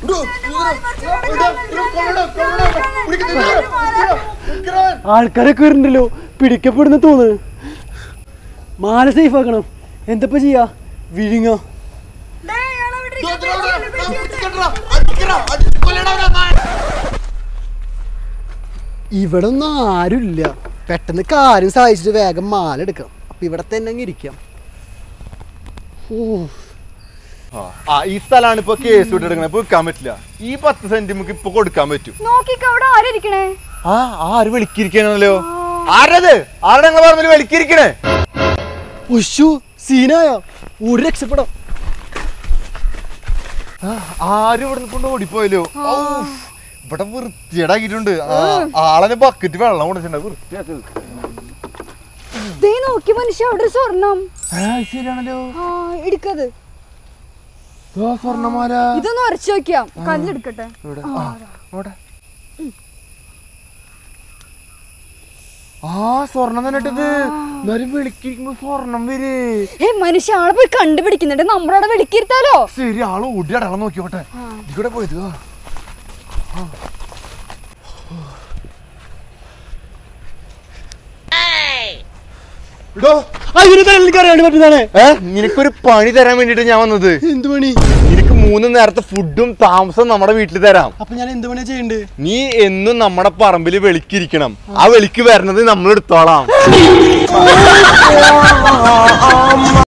ആൾക്കാരൊക്കെ വരുന്നുണ്ടല്ലോ പിടിക്കപ്പെടുന്ന തോന്നുന്നു മാല സേഫ് ആക്കണം എന്തപ്പോ ചെയ്യാ വിഴുങ്ങ ഇവിടെ ഒന്നും ആരുമില്ല പെട്ടെന്ന് കാര്യം സാധിച്ചിട്ട് വേഗം മാല എടുക്കാം അപ്പൊ ഇവിടെ തന്നെ അങ്ങ് ഇരിക്കാം ഓ ആ ഈ സ്ഥലമാണ് ഇപ്പൊ കേസ് വിട്ടെടുക്കണത് ഇപ്പൊ വിൽക്കാൻ പറ്റില്ല ഈ പത്ത് സെന്റ് നമുക്ക് ഇപ്പൊ കൊടുക്കാൻ പറ്റും നോക്കിക്കോ അവിടെ ആരിക്കണേ ആ ആര് വിളിക്കിരിക്കണല്ലോ ആരത് ആരുടെ ഞങ്ങൾ പറഞ്ഞ വിളിക്കിരിക്കണേ ഉഷു സീനായ ഒരു രക്ഷപ്പെടാം ആരും ഇവിടെ കൊണ്ട് ഓടിപ്പോയല്ലോ ഔ, ഇവിടെ വൃത്തിയേടാക്കിയിട്ടുണ്ട് ആ, ആളെ ബക്കറ്റ് വെള്ളം കൊടുത്തിട്ടുണ്ട് വൃത്തിയാക്കത് ദേ നോക്കി മനുഷ്യ അവിടെ ഒരു സ്വർണം ശരിയാണല്ലോ ആ എടുക്കത് ആ, സ്വർണ്ണമാല ഇതൊന്ന് ഉരച്ചു നോക്കിയാ കല്ലെടുക്കട്ടെ ഇവിടെ ആ, അവിടെ. ആ സ്വർണം തന്നെ ഇട്ടത് എന്നാലും വിളിക്കിരിക്കുമ്പോ സ്വർണം വരേ ഏ മനുഷ്യ ആളെ പോയി കണ്ടുപിടിക്കുന്നുണ്ട് നമ്മളവിടെ വിളിക്കിരുത്താലോ ശരി ആള് ഓടി അടയാളം നോക്കിയോട്ടെ ഇവിടെ പോയത് ആ. എടോ, അതിന് തന്നെ എനിക്ക് അറിയാണ്ട് പറ്റുന്നതാണ് ഏ നിനക്കൊരു പണി തരാൻ വേണ്ടിട്ട് ഞാൻ വന്നത് എന്ത് പണി നിനക്ക് മൂന്ന് നേരത്തെ ഫുഡും താമസവും നമ്മുടെ വീട്ടിൽ തരാം അപ്പൊ ഞാൻ എന്ത് പണിയാ ചെയ്യണ്ട് നീ എന്നും നമ്മുടെ പറമ്പിൽ വെളിക്കിരിക്കണം ആ വെളിക്ക് വരുന്നത് നമ്മൾ എടുത്തോളാം